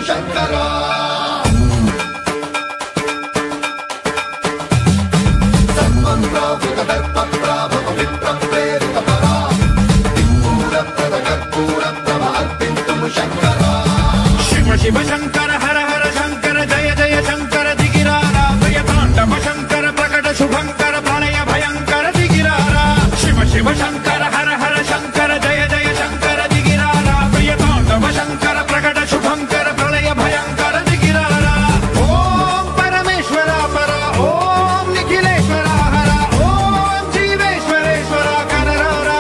శంకరా సన్మన్రావృత దర్ప ప్రాభవ విప్ర ప్రేరిత పరా దిక్పూర ప్రద కర్పూర ప్రభ అర్పింతుము శంకరా శివ శివ శంకర హర హర శంకర జయ జయ శంకర దిగిరారా భయ తాండవ శంకర ప్రకట శుభంకర ప్రళయ భయంకర దిగిరారా శివ శివ శంకర హర హర శంకర జయ జయ శంకర దిగిరారా భయ తాండవ శంకర ప్రకట శుభంకర ప్రళయ భయంకర దిగిరారా ఓం పరమేశ్వర పర ఓం నిఖిలేశ్వర హర ఓం జీవేశ్వరేశ్వర కరరారా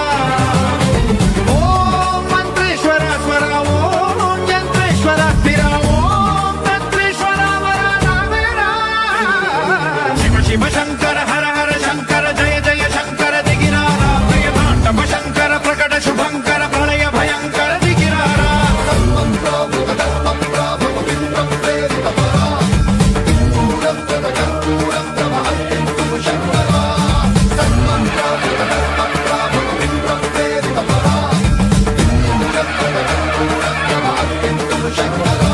ఓం మంత్రేశ్వర స్వర ఓం యంత్రేశ్వర స్థిర ఓం తంత్రేశ్వర వర నావేరా శివ శివ శంకర హర హర శంకర జయ జయ శంకర దిగిరారా ప్రియ తాండవ శంకర ప్రకట శుభంకర ప్రళయ భయంకర దిగిరారా సన్మన్రావృత దర్ప ప్రాభవ విప్ర ప్రేరిత పరా దిక్పూర ప్రద కర్పూర ప్రభ అర్పింతుము శంకరా సన్మన్రావృత దర్ప ప్రాభవ విప్ర ప్రేరిత పరా దిక్పూర ప్రద కర్పూర ప్రభ అర్పింతుము శంకరా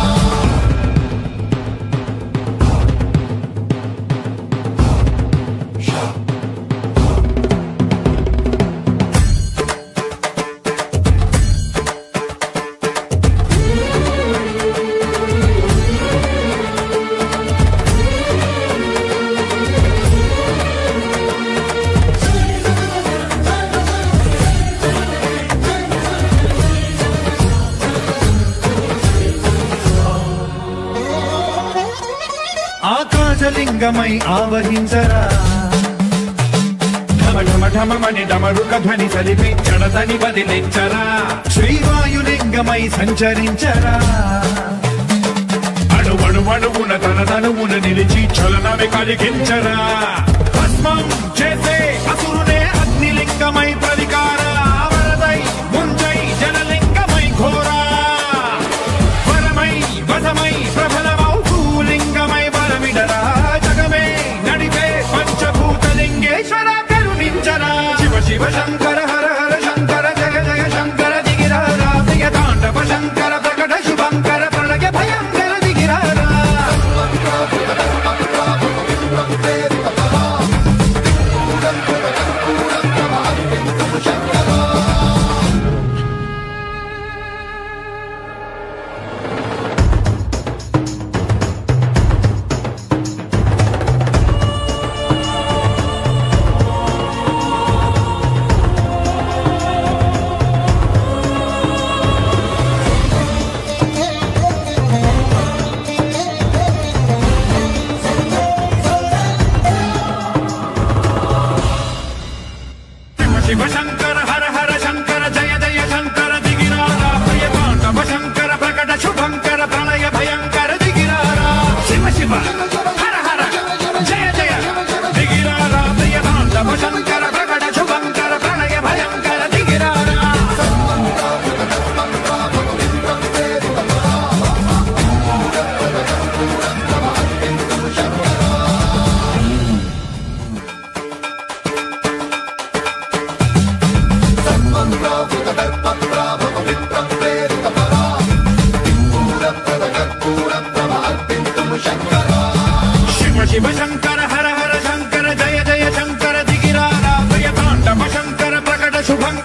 ఆకాశలింగమై ఆవహించరా ఢమ ఢమ ఢమమని డమరుక ధ్వని సలిపి జడదని బదిలించరా శ్రీవాయులింగమై సంచరించరా అణువణు అణువున తన తనువున నిలిచి చలనమే కలిగించరా భస్మం చేసే అసురునే అగ్నిలింగమై ప్రతికార వరదై ముంజై జలలింగమై ఘోరా వరమై వధమై ప్రబలమౌ భూలింగమై బలమిడరా జగమే నడిపే పంచభూతలింగేశ్వర కరుణించరా శివ శివ శంకర హర హర శంకర జయ జయ శంకర దిగిరారా ప్రియ తాండవ శంకర ప్రకట శుభంకర ప్రళయ భయంకర దిగిరారా శివ శివ శంకర హర హర శంకర జయ జయ శంకర దిగిరారా ప్రియ తాండవ శంకర ప్రకట శుభంకర ప్రళయ భయంకర దిగిరారా శివ శివ హర హర జయ జయ దిగిరారా ప్రియ తాండవ శంకర ప్రకట శుభంకర ప్రళయ భయంకర దిగిరారా సన్మన్రావృత దర్ప ప్రాభవ విప్ర ప్రేరిత పరా దిక్పూర ప్రద కర్పూర ప్రభ అర్పింతుము శంకరా శివ శివ శంకర హర హర శంకర జయ జయ శంకర దిగిరారా ప్రియ తాండవ శంకర ప్రకట శుభంకర